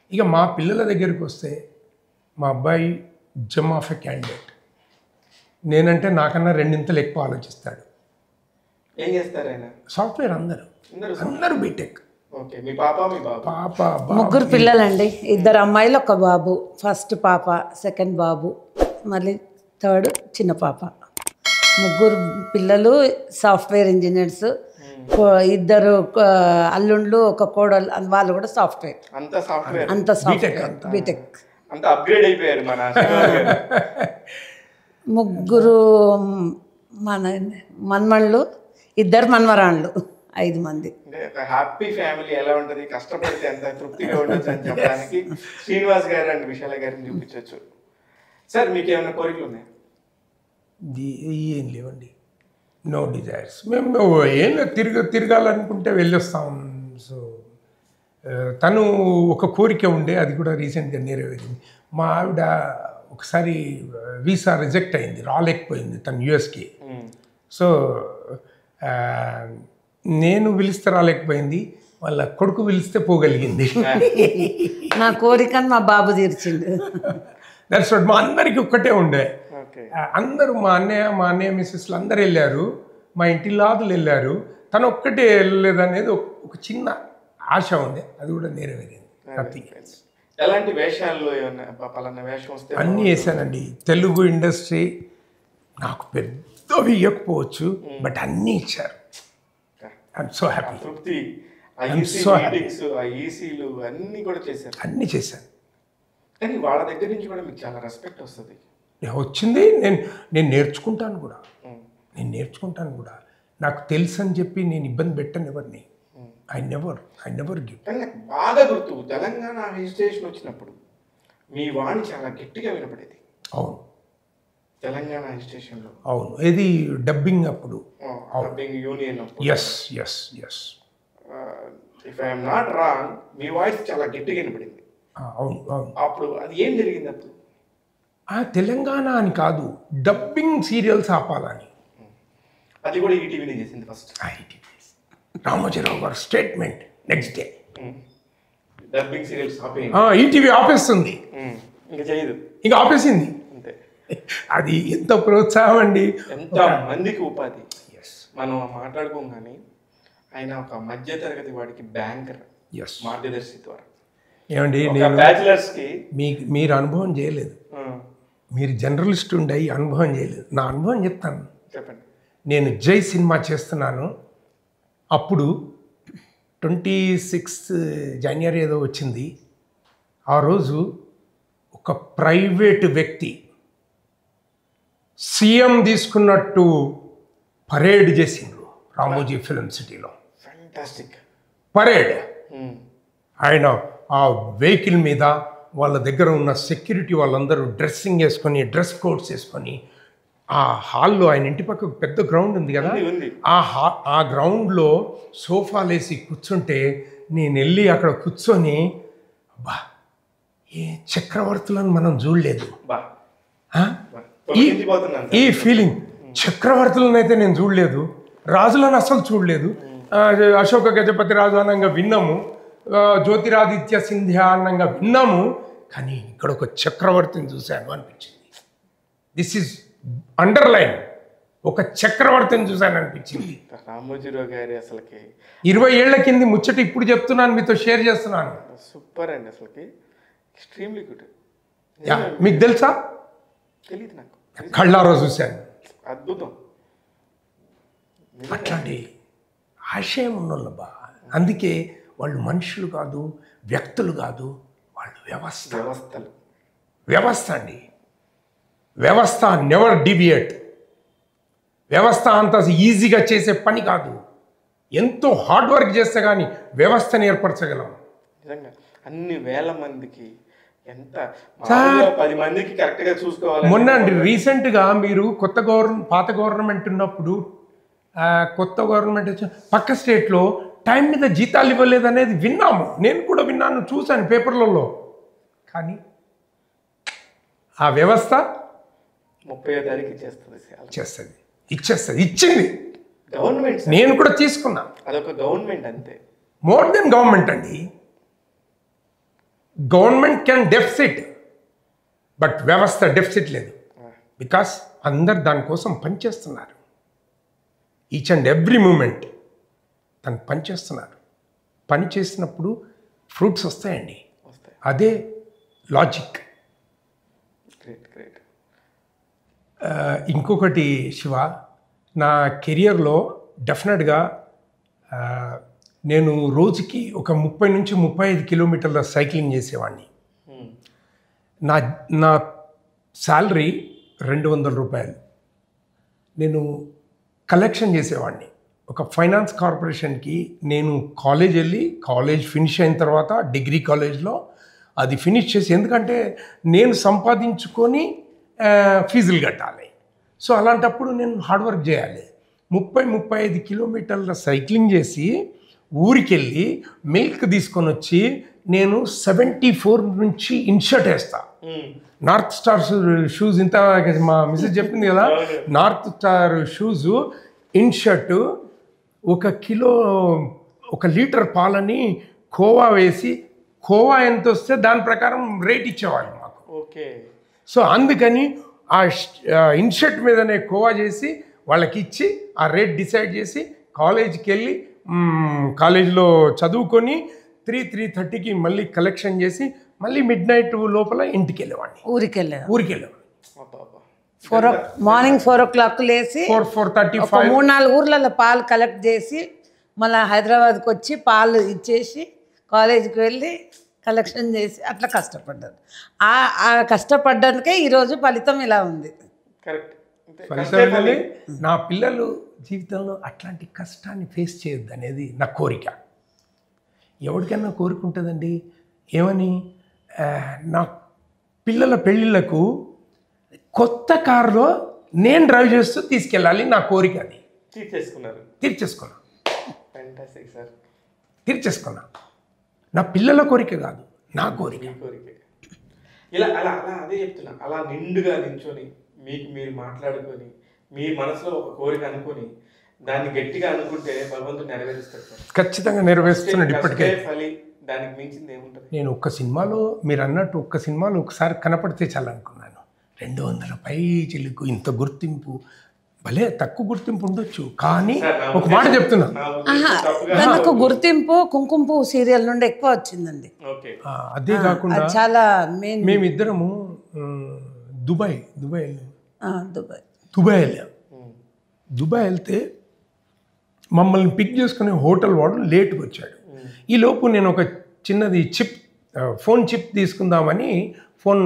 ఇక మా పిల్లల దగ్గరికి వస్తే మా అబ్బాయి జమ్ ఆఫ్ ఎ క్యాండిడేట్ నేనంటే నాకన్నా రెండింతలు ఎక్కువ ఆలోచిస్తాడు ఏం చేస్తారు ఆయన సాఫ్ట్వేర్ అందరూ అందరూ అందరూ బీటెక్ ఓకే మీ పాప మీ బాబు పాప బాబు ముగ్గురు పిల్లలండి ఇద్దరు అమ్మాయిలు ఒక బాబు ఫస్ట్ పాప సెకండ్ బాబు మళ్ళీ థర్డ్ చిన్న పాప ముగ్గురు పిల్లలు సాఫ్ట్వేర్ ఇంజనీర్స్ ఇద్దరు ఆ, అల్లుండ్లు ఒక కోడలు వాళ్ళు కూడా సాఫ్ట్వేర్ అంత సాఫ్ట్వేర్ అంత సాఫ్ట్వేర్ బీటెక్ అంత అప్గ్రేడ్ అయిపోయారు మన శ్రీనివాస్ గారు. ముగ్గురు మన మన్మళ్ళు ఇద్దరు మన్మరాళ్ళు ఐదు మంది అంటే ఒక హ్యాపీ ఫ్యామిలీ ఎలా ఉంటది కష్టపడితే ఎంత తృప్తిగా ఉండొచ్చు అని చెప్పడానికి శ్రీనివాస్ గారు అండ్ విశాల గారిని చూపించవచ్చు సార్ మీకు ఏమైనా కోరికలు ఉన్నాయా ది- ఏం లేవండి నో డిజైర్స్ మేము ఏం లేదు తిరగ తిరగాలనుకుంటే వెళ్ళొస్తాం సో ఆ, తను ఒక కోరిక ఉండే అది కూడా రీసెంట్గా నెరవేరింది మా ఆవిడ ఒకసారి వీసా రిజెక్ట్ అయింది రాలేకపోయింది తను యుఎస్కి సో ఆ, నేను పిలిస్తే రాలేకపోయింది వాళ్ళ కొడుకు పిలిస్తే పోగలిగింది నా కోరికను మా బాబు తీర్చిండు దట్స్ వాట్ మా అందరికీ ఒక్కటే ఉండే ఓకే ఆ, అందరూ మా అన్నయ్య మా అన్నయ్య మిస్సెస్లు అందరు వెళ్ళారు మా ఇంటి లాదులు వెళ్ళారు తను ఒక్కటే వెళ్ళలేదు అనేది ఒక- ఒక చిన్న ఆశ ఉంది అది కూడా నెరవేరింది నథింగ్ ఎలాంటి వేషాల్లో ఏమన్నా ప- పలానా వేషం వస్తే అన్నీ వేసానండి తెలుగు ఇండస్ట్రీ నాకు పెద్దవి ఇవ్వకపోవచ్చు బట్ అన్నీ ఇచ్చారు ఐఎమ్ సో హ్యాపీ తృప్తి ఆ I'm EC so happy. Meetings ఆ ఈసీలు అన్నీ కూడా చేశారు అన్నీ చేశాను కానీ వాళ్ళ దగ్గర నుంచి కూడా మీకు చాలా రెస్పెక్ట్ వస్తుంది వచ్చింది నేను నేను నేర్చుకుంటాను కూడా నేను నేర్చుకుంటాను కూడా నాకు తెలుసు అని చెప్పి నేను ఇబ్బంది పెట్టను ఎవరిని I never I never give కానీ నాకు బాగా గుర్తు తెలంగాణ రిజిస్ట్రేషన్ వచ్చినప్పుడు మీ వాణి చాలా గట్టిగా వినపడేది అవును తెలంగాణ రిజిస్ట్రేషన్లో అవును ఇది డబ్బింగ్ అప్పుడు dubbing union yes yes yes if I'm not wrong మీ వాయిస్ చాలా గట్టిగా వినపడింది అవును అవును అప్పుడు అది ఏం జరిగింది అప్పుడు ఆ తెలంగాణ అని కాదు డబ్బింగ్ సీరియల్స్ ఆపాలని అది కూడా ఈటీవీనే చేసింది first IT Ramojirao garu statement next day dubbing serials ఆపేయండి ఈటీవీ ఆపేస్తుంది ఉమ్, ఇంకా చేయదు ఇంకా ఆపేసింది అంతే అది ఎంత ప్రోత్సాహం అండి ఎంత మందికి ఉపాధి ఎస్ మనం మాట్లాడుకోం కానీ ఆయన ఒక మధ్య తరగతి వాడికి బ్యాంకర్ ఎస్ మార్గదర్శి ద్వారా ఏమండి ఒక నేను బ్యాచిలర్స్ కి మీ మీరు అనుభవం చేయలేదు ఆ, మీరు జర్నలిస్ట్ ఉండి అనుభవం చేయలేదు నా అనుభవం చెప్తాను చెప్పండి నేను జై సినిమా చేస్తున్నాను అప్పుడు ట్వంటీ సిక్స్త్ జనవరి ఏదో వచ్చింది ఆ రోజు ఒక ప్రైవేట్ వ్యక్తి సీఎం తీసుకున్నట్టు పరేడ్ చేసిండ్రు రామోజీ ఫిల్మ్ సిటీలో ఫ్యాంటాస్టిక్ పరేడ్ ఆయన ఆ వెహికల్ మీద వాళ్ళ దగ్గర ఉన్న సెక్యూరిటీ వాళ్ళందరూ డ్రెస్సింగ్ వేసుకొని డ్రెస్ కోడ్స్ వేసుకొని ఆ హాల్లో ఆయన ఇంటి పక్క ఒక పెద్ద గ్రౌండ్ ఉంది కదా ఉంది, ఉంది. ఆ హా ఆ గ్రౌండ్లో సోఫాలు వేసి కూర్చుంటే నేను వెళ్ళి అక్కడ కూర్చొని అబ్బా ఏ చక్రవర్తులను మనం చూడలేదు బా ఆ? బా. ఈ తొలగించిపోతున్నాను ఈ ఫీలింగ్ చక్రవర్తులను అయితే నేను చూడలేదు రాజులను అసలు చూడలేదు ఆ, అశోక గజపతి రాజు అనంగా విన్నాము ఆ, జ్యోతిరాదిత్య సింధ్యా అన్నంగా విన్నాము కానీ ఇక్కడ ఒక చక్రవర్తిని చూశాను అనిపించింది దిస్ ఈజ్ అండర్లైన్ ఒక చక్రవర్తిని చూశాను అనిపించింది రామోజీరావు గారి అసలుకి ఇరవై ఏళ్ల కింది ముచ్చట ఇప్పుడు చెప్తున్నాను మీతో షేర్ చేస్తున్నాను సూపర్ అండి అసలుకి ఎక్స్ట్రీమ్లీ గుడ్ యా, మీకు తెలుసా తెలియదు నాకు కళ్ళారో చూశాను అద్భుతం అట్లాంటి ఆశయం ఉన్నోళ్ళబ్బా అందుకే వాళ్ళు మనుషులు కాదు వ్యక్తులు కాదు వాళ్ళు వ్యవస్థ వ్యవస్థలు వ్యవస్థ అండి వ్యవస్థ నెవర్ డివియేట్ వ్యవస్థ అంత ఈజీగా చేసే పని కాదు ఎంతో హార్డ్ వర్క్ చేస్తే కానీ వ్యవస్థను ఏర్పరచగలం నిజంగా అన్ని వేల మందికి ఎంత మామూలుగా పది మందికి కరెక్ట్ గా చూసుకోవాలి మొన్న అండి రీసెంట్గా మీరు కొత్త గవర్న పాత గవర్నమెంట్ ఉన్నప్పుడు ఆ, కొత్త గవర్నమెంట్ వచ్చి పక్క స్టేట్లో టైం మీద జీతాలు ఇవ్వలేదు అనేది విన్నాము నేను కూడా విన్నాను చూశాను పేపర్లలో కానీ ఆ వ్యవస్థ ముప్పై తారీఖు చేస్తుంది చేస్తుంది ఇచ్చేస్తుంది ఇచ్చింది గవర్నమెంట్ సార్. నేను కూడా తీసుకున్నా అదొక గవర్నమెంట్ అంతే మోర్ దెన్ గవర్నమెంట్ అండి గవర్నమెంట్ క్యాన్ డెఫిసిట్ బట్ వ్యవస్థ డెఫిసిట్ లేదు బికాస్ అందరు దానికోసం పనిచేస్తున్నారు ఈచ్ అండ్ ఎవ్రీ మూమెంట్ తను పనిచేస్తున్నారు పని చేసినప్పుడు ఫ్రూట్స్ వస్తాయండి వస్తాయి అదే లాజిక్ గ్రేట్ గ్రేట్ ఆ, ఇంకొకటి శివ నా కెరియర్లో డెఫినెట్గా ఆ, నేను రోజుకి ఒక ముప్పై నుంచి ముప్పై ఐదు కిలోమీటర్ల సైక్లింగ్ చేసేవాడిని నా నా శాలరీ రెండు వందల రూపాయలు నేను కలెక్షన్ చేసేవాడిని ఒక ఫైనాన్స్ కార్పొరేషన్కి నేను కాలేజ్ వెళ్ళి కాలేజ్ ఫినిష్ అయిన తర్వాత డిగ్రీ కాలేజ్లో అది ఫినిష్ చేసి ఎందుకంటే నేను సంపాదించుకొని ఆ, ఫీజులు కట్టాలి సో అలాంటప్పుడు నేను హార్డ్ వర్క్ చేయాలి ముప్పై ముప్పై ఐదు కిలోమీటర్ల సైక్లింగ్ చేసి ఊరికి వెళ్ళి మిల్క్ తీసుకొని వచ్చి నేను సెవెంటీ ఫోర్ నుంచి ఇన్షర్ట్ వేస్తా నార్త్ స్టార్ షూస్ ఇంత మా మిస్సెస్ చెప్పింది కదా నార్త్ స్టార్ షూస్ ఇన్షర్ట్ ఒక కిలో ఒక లీటర్ పాలని కోవా వేసి కోవా ఎంత వస్తే దాని ప్రకారం రేట్ ఇచ్చేవాళ్ళు మాకు ఓకే సో అందుకని ఆ ఇన్షర్ట్ మీదనే కోవా చేసి వాళ్ళకి ఇచ్చి ఆ రేట్ డిసైడ్ చేసి కాలేజీకి వెళ్ళి మ్, కాలేజీలో చదువుకొని త్రీ త్రీ థర్టీకి మళ్ళీ కలెక్షన్ చేసి మళ్ళీ మిడ్ నైట్ లోపల ఇంటికి వెళ్ళేవాడిని ఊరికి వెళ్ళాను ఊరికి వెళ్ళేవాడిని అబ్బా అబ్బా four o morning four o'clock లేసి ఫోర్ ఫోర్ థర్టీ ఒక ఫైవ్ మూడు నాలుగు ఊర్లలో పాలు కలెక్ట్ చేసి మళ్ళీ హైదరాబాద్కి వచ్చి పాలు ఇచ్చేసి కాలేజీకి వెళ్ళి కలెక్షన్ చేసి అట్లా కష్టపడ్డాను ఆ ఆ కష్టపడ్డానికే ఈరోజు ఫలితం ఇలా ఉంది కరెక్ట్ అంతే ఫలితం ఏంటంటే నా పిల్లలు జీవితంలో అట్లాంటి కష్టాన్ని ఫేస్ చేయొద్దు అనేది నా కోరిక ఎవరికైనా కోరిక ఉంటుందండి ఏమని ఆ, నా పిల్లల పెళ్ళిళ్ళకు కొత్త కారులో నేను డ్రైవ్ చేస్తూ తీసుకెళ్ళాలి నా కోరిక అది తీర్చేసుకున్నారు తీర్చేసుకున్నా ఫ్యాంటాస్టిక్ సార్ తీర్చేసుకున్నా నా పిల్లల కోరిక కాదు నా కోరిక మీ కోరిక ఇలా అలా అలా అదే చెప్తున్నా అలా నిండుగా నించొని మీకు మీరు మాట్లాడుకొని మీ మనసులో ఒక కోరిక అనుకొని దాన్ని గట్టిగా అనుకుంటే భగవంతుడు నెరవేరుస్తాడు సార్ ఖచ్చితంగా నెరవేరుస్తున్నాడు ఇప్పటికే కష్టే ఫలి దానికి మించింది ఏముంటది నేను ఒక్క సినిమాలో మీరు అన్నట్టు ఒక్క సినిమాలో ఒకసారి కనపడితే చాలా అనుకున్నాను రెండు వందల పై చిలుకు ఇంత గుర్తింపు భలే తక్కువ గుర్తింపు ఉండొచ్చు కానీ సార్, నా ఒక మాట చెప్తున్నా నా ఉద్దేశం తప్పుగా తనకు గుర్తింపు కుంకుమ పువ్వు సీరియల్ నుండి ఎక్కువ వచ్చిందండి ఓకే ఆ, అదే కాకుండా అది చాలా మెయిన్ మేమిద్దరము ఉమ్, దుబాయ్ దుబాయ్ వెళ్ళాం దుబాయ్ దుబాయ్ వెళ్ళాం దుబాయ్ వెళ్తే మమ్మల్ని పిక్ చేసుకునే హోటల్ వాడు లేట్గా వచ్చాడు ఈ లోపు నేను ఒక చిన్నది చిప్ ఆ, ఫోన్ చిప్ తీసుకుందామని ఫోన్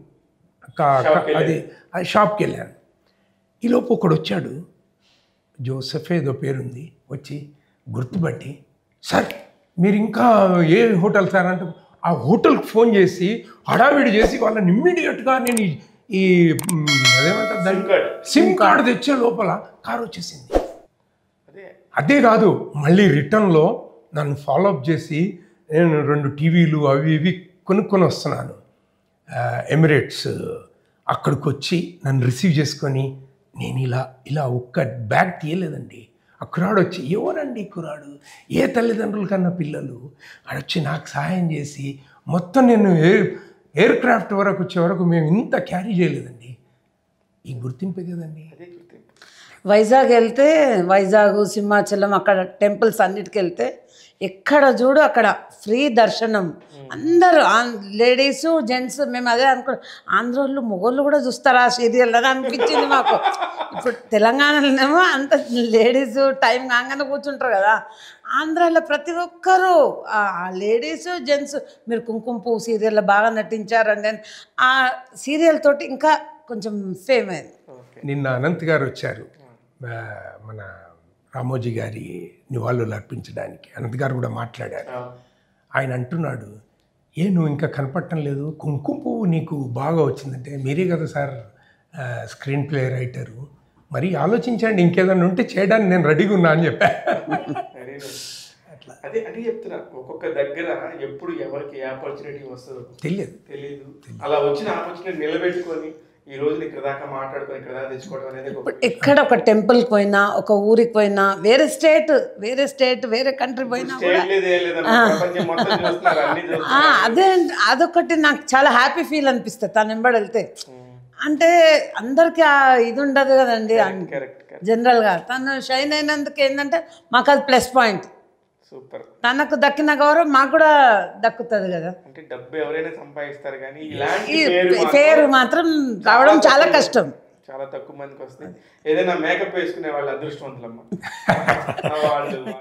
కా- కా- షాప్కి అది అది షాప్కి వెళ్ళాను ఈ లోపు ఒకడు వచ్చాడు జోసెఫ్ ఏదో పేరుంది వచ్చి గుర్తుపట్టి సార్ మీరు ఇంకా ఏ హోటల్ సార్ అంటే ఆ హోటల్కి ఫోన్ చేసి హడావిడి చేసి వాళ్ళని ఇమ్మీడియట్గా నేను ఈ- ఈ మ్, అదేమంటారు దాన్ని సిమ్ కార్డ్. సిమ్ కార్డు తెచ్చే లోపల కారు వచ్చేసింది అదే అదే కాదు మళ్ళీ రిటర్న్లో నన్ను ఫాలోఅప్ చేసి నేను రెండు టీవీలు అవి ఇవి కొనుక్కొని వస్తున్నాను ఆ, ఎమిరేట్స్ అక్కడికి వచ్చి నన్ను రిసీవ్ చేసుకొని నేను ఇలా ఇలా ఒక్క బ్యాగ్ తీయలేదండి ఆ కురాడు వచ్చి ఎవరండి ఈ కురాడు ఏ తల్లిదండ్రుల కన్నా పిల్లలు ఆడొచ్చి నాకు సహాయం చేసి మొత్తం నేను ఎయిర్ ఎయిర్ క్రాఫ్ట్ వరకు వచ్చే వరకు మేము ఇంత క్యారీ చేయలేదండి ఈ గుర్తింపే కదండి అదే గుర్తింపు వైజాగ్ వెళ్తే వైజాగ్ సింహాచలం అక్కడ టెంపుల్స్ అన్నిటికి వెళ్తే ఎక్కడ చూడు అక్కడ ఫ్రీ దర్శనం అందరూ లేడీస్ జెంట్స్ మేము అదే అనుకో ఆంధ్రోళ్ళు మొగోళ్ళు కూడా చూస్తారా ఆ సీరియల్ అని అనిపించింది మాకు ఇప్పుడు తెలంగాణలోనేమో అంత లేడీస్ టైం కాగానే కూర్చుంటారు కదా ఆంధ్రాలో ప్రతి ఒక్కరూ ఆ లేడీస్ జెంట్స్ మీరు కుంకుమ పువ్వు సీరియల్లో బాగా నటించారండి అని ఆ సీరియల్ తోటి ఇంకా కొంచెం ఫేమ్ అయింది ఓకే నిన్న అనంత్ గారు వచ్చారు ఆ, మన రామోజీ గారి నివాళులు అర్పించడానికి అనంత్ గారు కూడా మాట్లాడారు ఆయన అంటున్నాడు ఏ నువ్వు ఇంకా కనపడటం లేదు కుంకుమ పువ్వు నీకు బాగా వచ్చిందంటే మీరే కదా సార్ ఆ, స్క్రీన్ ప్లే రైటరు మరి ఆలోచించండి ఇంకేదైనా ఉంటే చేయడానికి నేను రెడీగా ఉన్నా అని చెప్పా వెరీ నైస్ అదే అదే చెప్తున్నా ఒక్కొక్క దగ్గర ఎప్పుడు ఎవరికి ఏ ఆపర్చునిటీ వస్తుందో తెలియదు తెలియదు అలా వచ్చిన ఆపర్చునిటీ నిలబెట్టుకొని ఈ రోజు ఇక్కడ దాకా మాట్లాడుకొని ఇక్కడ దాకా తెచ్చుకోవడం అనేది గొప్ప ఇప్పుడు ఎక్కడ ఒక టెంపుల్కి పోయినా ఒక ఊరికి పోయినా వేరే స్టేట్ వేరే స్టేట్ వేరే కంట్రీ పోయినా కూడా స్టేట్ లేదు ఏం లేదన్న ప్రపంచం మొత్తం చూస్తున్నారు అన్ని ఆ, చూస్తున్నారు అదే అండి. అదొకటి నాకు చాలా హ్యాపీ ఫీల్ అనిపిస్తుంది తను వెంబడి వెళ్తే అంటే అందరికీ ఆ ఇది ఉండదు కదండి కరెక్ట్ కరెక్ట్ జనరల్గా తను షైన్ అయినందుకు ఏంటంటే మాకు అది ప్లస్ పాయింట్ సూపర్ తనకు దక్కిన గౌరవం మాకు కూడా దక్కుతుంది కదా అంటే డబ్బు ఎవరైనా సంపాదిస్తారు కానీ ఇలాంటి ఈ పేరు మాత్రం పేరు మాత్రం రావడం చాలా కష్టం చాలా తక్కువ మందికి వస్తుంది ఏదైనా మేకప్ వేసుకునే వాళ్ళు అదృష్టవంతులమ్మ వాళ్ళు